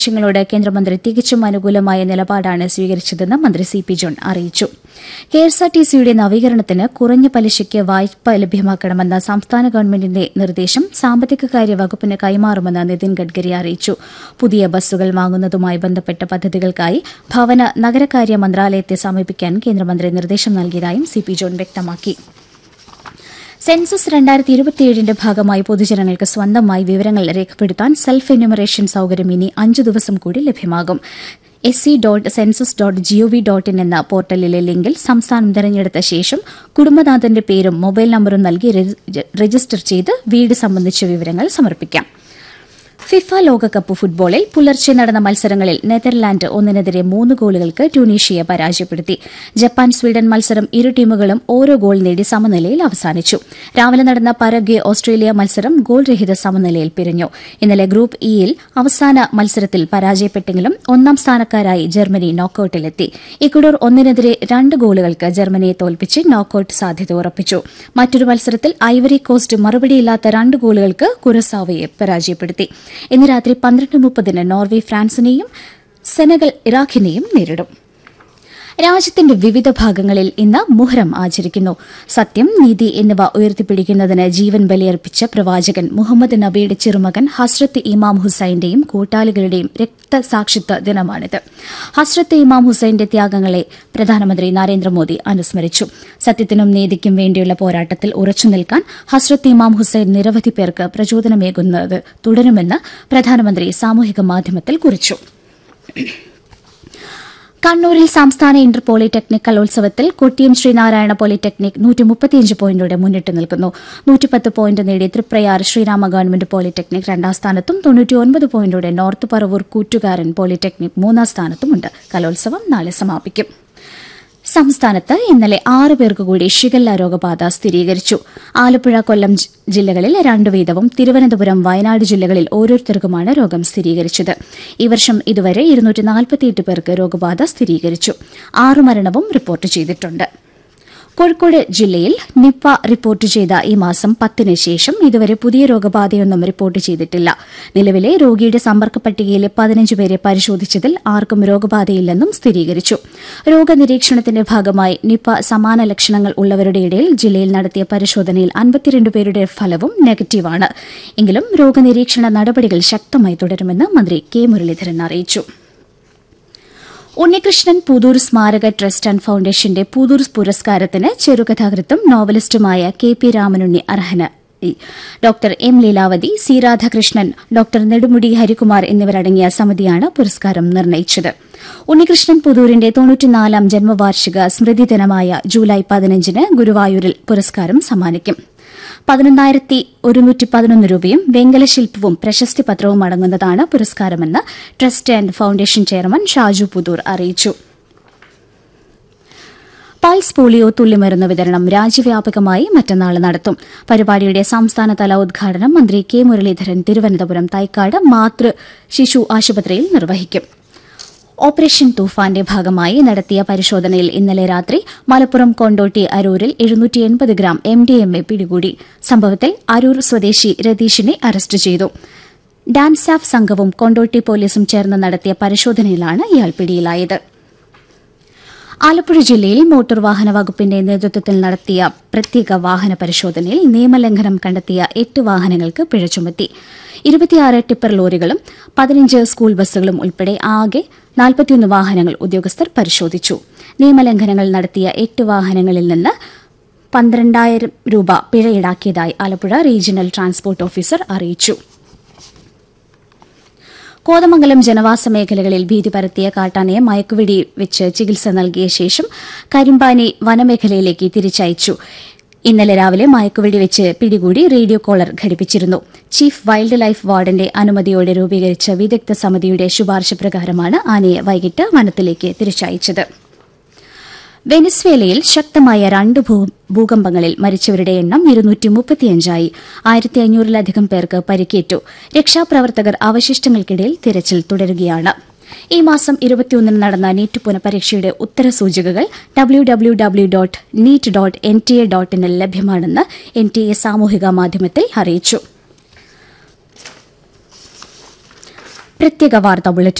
ങ്ങളോട് കേന്ദ്രമന്ത്രി തികച്ചും അനുകൂലമായ നിലപാടാണ് സ്വീകരിച്ചതെന്ന് മന്ത്രി സി പി ജോൺ അറിയിച്ചു കെഎസ്ആർടിസിയുടെ നവീകരണത്തിന് കുറഞ്ഞ പലിശയ്ക്ക് വായ്പ ലഭ്യമാക്കണമെന്ന സംസ്ഥാന ഗവൺമെന്റിന്റെ നിർദ്ദേശം സാമ്പത്തികകാര്യ വകുപ്പിന് കൈമാറുമെന്ന് നിതിൻ ഗഡ്കരി അറിയിച്ചു പുതിയ ബസ്സുകൾ വാങ്ങുന്നതുമായി ബന്ധപ്പെട്ട പദ്ധതികൾക്കായി ഭവന നഗരകാര്യ മന്ത്രാലയത്തെ സമീപിക്കാൻ കേന്ദ്രമന്ത്രി നിർദ്ദേശം നൽകിയതായും സി പി ജോൺ വ്യക്തമാക്കി സെൻസസ് രണ്ടായിരത്തി ഇരുപത്തിയേഴിന്റെ ഭാഗമായി പൊതുജനങ്ങൾക്ക് സ്വന്തമായി വിവരങ്ങൾ രേഖപ്പെടുത്താൻ സെൽഫ് എന്യൂമറേഷൻ സൌകര്യം ഇനി അഞ്ചു ദിവസം കൂടി ലഭ്യമാകും S C dot census dot GOV dot in എന്ന പോർട്ടലിലെ ലിങ്കിൽ സംസ്ഥാനം തിരഞ്ഞെടുത്ത ശേഷം കുടുംബനാഥന്റെ പേരും മൊബൈൽ നമ്പറും നൽകി രജി- രജിസ്റ്റർ ചെയ്ത് വീട് സംബന്ധിച്ച വിവരങ്ങൾ സമർപ്പിക്കാം ഫിഫ ലോകകപ്പ് ഫുട്ബോളിൽ പുലർച്ചെ നടന്ന മത്സരങ്ങളിൽ നെതർലാൻഡ് ഒന്നിനെതിരെ മൂന്ന് ഗോളുകൾക്ക് ട്യൂണീഷ്യയെ പരാജയപ്പെടുത്തി ജപ്പാൻ സ്വീഡൻ മത്സരം ഇരു ടീമുകളും ഓരോ ഗോൾ നേടി സമനിലയിൽ അവസാനിച്ചു രാവിലെ നടന്ന പരഗ്വെ ഓസ്ട്രേലിയ മത്സരം ഗോൾ രഹിത സമനിലയിൽ പിരിഞ്ഞു ഇന്നലെ ഗ്രൂപ്പ് ഇയിൽ അവസാന മത്സരത്തിൽ പരാജയപ്പെട്ടെങ്കിലും ഒന്നാം സ്ഥാനക്കാരായി ജർമ്മനി നോക്കൌട്ടിലെത്തി ഇക്വഡോർ ഒന്നിനെതിരെ രണ്ട് ഗോളുകൾക്ക് ജർമ്മനിയെ തോൽപ്പിച്ച് നോക്കൌട്ട് സാധ്യത ഉറപ്പിച്ചു മറ്റൊരു മത്സരത്തിൽ ഐവറി കോസ്റ്റ് മറുപടിയില്ലാത്ത രണ്ട് ഗോളുകൾക്ക് കുരസാവയെ പരാജയപ്പെടുത്തി ഇന്ന് രാത്രി പന്ത്രണ്ട് മുപ്പതിന് നോർവെ ഫ്രാൻസിനെയും സെനഗൽ ഇറാഖിനെയും നേരിടും രാജ്യത്തിന്റെ വിവിധ ഭാഗങ്ങളിൽ ഇന്ന് മുഹറം ആചരിക്കുന്നു സത്യം നീതി എന്നിവ ഉയർത്തിപ്പിടിക്കുന്നതിന് ജീവൻ ബലിയർപ്പിച്ച പ്രവാചകൻ മുഹമ്മദ് നബിയുടെ ചെറുമകൻ ഹസ്രത്ത് ഇമാം ഹുസൈന്റെയും കൂട്ടാളികളുടെയും രക്തസാക്ഷിത്വ ദിനമാണിത് ഹസ്രത്ത് ഇമാം ഹുസൈന്റെ ത്യാഗങ്ങളെ പ്രധാനമന്ത്രി നരേന്ദ്രമോദി അനുസ്മരിച്ചു സത്യത്തിനും നീതിക്കും വേണ്ടിയുള്ള പോരാട്ടത്തിൽ ഉറച്ചു നിൽക്കാൻ ഹസ്രത്ത് ഇമാം ഹുസൈൻ നിരവധി പേർക്ക് പ്രചോദനമേകുന്നത് തുടരുമെന്ന് പ്രധാനമന്ത്രി സാമൂഹിക മാധ്യമത്തിൽ കുറിച്ചു കണ്ണൂരിൽ സംസ്ഥാന ഇന്റർ പോളിടെക്നിക് കലോത്സവത്തിൽ കൊട്ടിയം ശ്രീനാരായണ പോളിടെക്നിക് നൂറ്റി മുപ്പത്തിയഞ്ച് പോയിന്റോടെ മുന്നിട്ട് നിൽക്കുന്നു നൂറ്റിപ്പത്ത് പോയിന്റ് നേടി തൃപ്രയാർ ശ്രീരാമ ഗവൺമെന്റ് പോളിടെക്നിക് രണ്ടാം സ്ഥാനത്തും തൊണ്ണൂറ്റിയൊൻപത് പോയിന്റോടെ നോർത്ത് പറവൂർ കൂറ്റുകാരൻ പോളിടെക്നിക് മൂന്നാം സ്ഥാനത്തുമുണ്ട് കലോത്സവം നാളെ സമാപിക്കും സംസ്ഥാനത്ത് ഇന്നലെ ആറ് പേർക്ക് കൂടി ഷിഗല്ല രോഗബാധ സ്ഥിരീകരിച്ചു ആലപ്പുഴ കൊല്ലം ജി- ജില്ലകളിൽ രണ്ടു വീതവും തിരുവനന്തപുരം വയനാട് ജില്ലകളിൽ ഓരോരുത്തർക്കുമാണ് രോഗം സ്ഥിരീകരിച്ചത് ഈ വർഷം ഇതുവരെ ഇരുന്നൂറ്റി പേർക്ക് രോഗബാധ സ്ഥിരീകരിച്ചു ആറ് മരണവും റിപ്പോർട്ട് ചെയ്തിട്ടുണ്ട് കോഴിക്കോട് ജില്ലയിൽ നിപ്പ റിപ്പോർട്ട് ചെയ്ത ഈ മാസം പത്തിന് ശേഷം ഇതുവരെ പുതിയ രോഗബാധയൊന്നും റിപ്പോർട്ട് ചെയ്തിട്ടില്ല നിലവിലെ രോഗിയുടെ സമ്പർക്ക പട്ടികയിലെ പതിനഞ്ച് പേരെ പരിശോധിച്ചതിൽ ആർക്കും രോഗബാധയില്ലെന്നും സ്ഥിരീകരിച്ചു രോഗനിരീക്ഷണത്തിന്റെ ഭാഗമായി നിപ്പ സമാന ലക്ഷണങ്ങൾ ഉള്ളവരുടെ ഇടയിൽ ജില്ലയിൽ നടത്തിയ പരിശോധനയിൽ അൻപത്തിരണ്ട് പേരുടെ ഫലവും നെഗറ്റീവാണ് എങ്കിലും രോഗനിരീക്ഷണ നടപടികൾ ശക്തമായി തുടരുമെന്ന് മന്ത്രി കെ മുരളീധരൻ അറിയിച്ചു ഉണ്ണികൃഷ്ണൻ പുതൂർ സ്മാരക ട്രസ്റ്റ് ആൻഡ് ഫൌണ്ടേഷന്റെ പുതൂർ പുരസ്കാരത്തിന് ചെറുകഥാകൃത്തും നോവലിസ്റ്റുമായ കെ പി രാമനുണ്ണി അർഹനായി doctor M Leelavathi C Radhakrishnan doctor Nedumudi Harikumar എന്നിവരടങ്ങിയ സമിതിയാണ് പുരസ്കാരം നിർണയിച്ചത് ഉണ്ണികൃഷ്ണൻ പുതൂരിന്റെ തൊണ്ണൂറ്റിനാലാം ജന്മവാർഷിക സ്മൃതി ദിനമായ ജൂലൈ പതിനഞ്ചിന് ഗുരുവായൂരിൽ പുരസ്കാരം സമ്മാനിക്കും പതിനൊന്നായിരത്തി ഒരുന്നൂറ്റി പതിനൊന്ന് രൂപയും വെങ്കല ശില്പവും പ്രശസ്തി പത്രവും അടങ്ങുന്നതാണ് പുരസ്കാരമെന്ന് trust and foundation chairman Shaju Puthur അറിയിച്ചു പൾസ് പോളിയോ തുള്ളിമരുന്ന് വിതരണം രാജ്യവ്യാപകമായി മറ്റന്നാൾ നടത്തും പരിപാടിയുടെ സംസ്ഥാനതല ഉദ്ഘാടനം മന്ത്രി കെ മുരളീധരൻ തിരുവനന്തപുരം തൈക്കാട് മാതൃ ശിശു ആശുപത്രിയിൽ നിർവഹിക്കും ഓപ്പറേഷൻ തൂഫാന്റെ ഭാഗമായി നടത്തിയ പരിശോധനയിൽ ഇന്നലെ രാത്രി മലപ്പുറം കൊണ്ടോട്ടി അരൂരിൽ എഴുന്നൂറ്റി എൺപത് gram M D M A പിടികൂടി സംഭവത്തിൽ അരൂർ സ്വദേശി രതീഷിനെ അറസ്റ്റ് ചെയ്തു ഡാൻസാഫ് സംഘവും കൊണ്ടോട്ടി പോലീസും ചേർന്ന് നടത്തിയ പരിശോധനയിലാണ് ഇയാൾ പിടിയിലായത് ആലപ്പുഴ ജില്ലയിൽ മോട്ടോർ വാഹന വകുപ്പിന്റെ നേതൃത്വത്തിൽ നടത്തിയ പ്രത്യേക വാഹന പരിശോധനയിൽ നിയമലംഘനം കണ്ടെത്തിയ എട്ട് വാഹനങ്ങൾക്ക് പിഴ ചുമത്തി ഇരുപത്തിയാറ് ടിപ്പർ ലോറികളും പതിനഞ്ച് സ്കൂൾ ബസ്സുകളും ഉൾപ്പെടെ ആകെ നാൽപ്പത്തിയൊന്ന് വാഹനങ്ങൾ ഉദ്യോഗസ്ഥർ പരിശോധിച്ചു നിയമലംഘനങ്ങൾ നടത്തിയ എട്ട് വാഹനങ്ങളിൽ നിന്ന് പന്ത്രണ്ടായിരം രൂപ പിഴ ഈടാക്കിയതായി ആലപ്പുഴ റീജിയണൽ ട്രാൻസ്പോർട്ട് ഓഫീസർ അറിയിച്ചു കോതമംഗലം ജനവാസ മേഖലകളിൽ ഭീതി പരത്തിയ കാട്ടാനയെ മയക്കുവെടി വെച്ച് ചികിത്സ നൽകിയ ശേഷം കരിമ്പാനി വനമേഖലയിലേക്ക് തിരിച്ചയച്ചു ഇന്നലെ രാവിലെ മയക്കുവെടി വെച്ച് പിടികൂടി റേഡിയോ കോളർ ഘടിപ്പിച്ചിരുന്നു ചീഫ് വൈൽഡ് ലൈഫ് വാർഡന്റെ അനുമതിയോടെ രൂപീകരിച്ച വിദഗ്ധ സമിതിയുടെ ശുപാർശ പ്രകാരമാണ് ആനയെ വൈകിട്ട് വനത്തിലേക്ക് തിരിച്ചയച്ചത് വെനസ്വേലയിൽ ശക്തമായ രണ്ട് ഭൂ- ഭൂകമ്പങ്ങളിൽ മരിച്ചവരുടെ എണ്ണം ഇരുന്നൂറ്റി മുപ്പത്തിയഞ്ചായി ആയിരത്തി അഞ്ഞൂറിലധികം പേർക്ക് പരിക്കേറ്റു രക്ഷാപ്രവർത്തകർ അവശിഷ്ടങ്ങൾക്കിടയിൽ തിരച്ചിൽ തുടരുകയാണ് ഈ മാസം ഇരുപത്തിയൊന്നിന് നടന്ന നീറ്റ് പുനഃപരീക്ഷയുടെ ഉത്തരസൂചികകൾ W W W dot NEET dot N T A dot ഇനിൽ ലഭ്യമാണെന്ന് എൻ ടി എ സാമൂഹിക മാധ്യമത്തിൽ അറിയിച്ചു പ്രത്യേക വാർത്താ ബുള്ളറ്റിൻ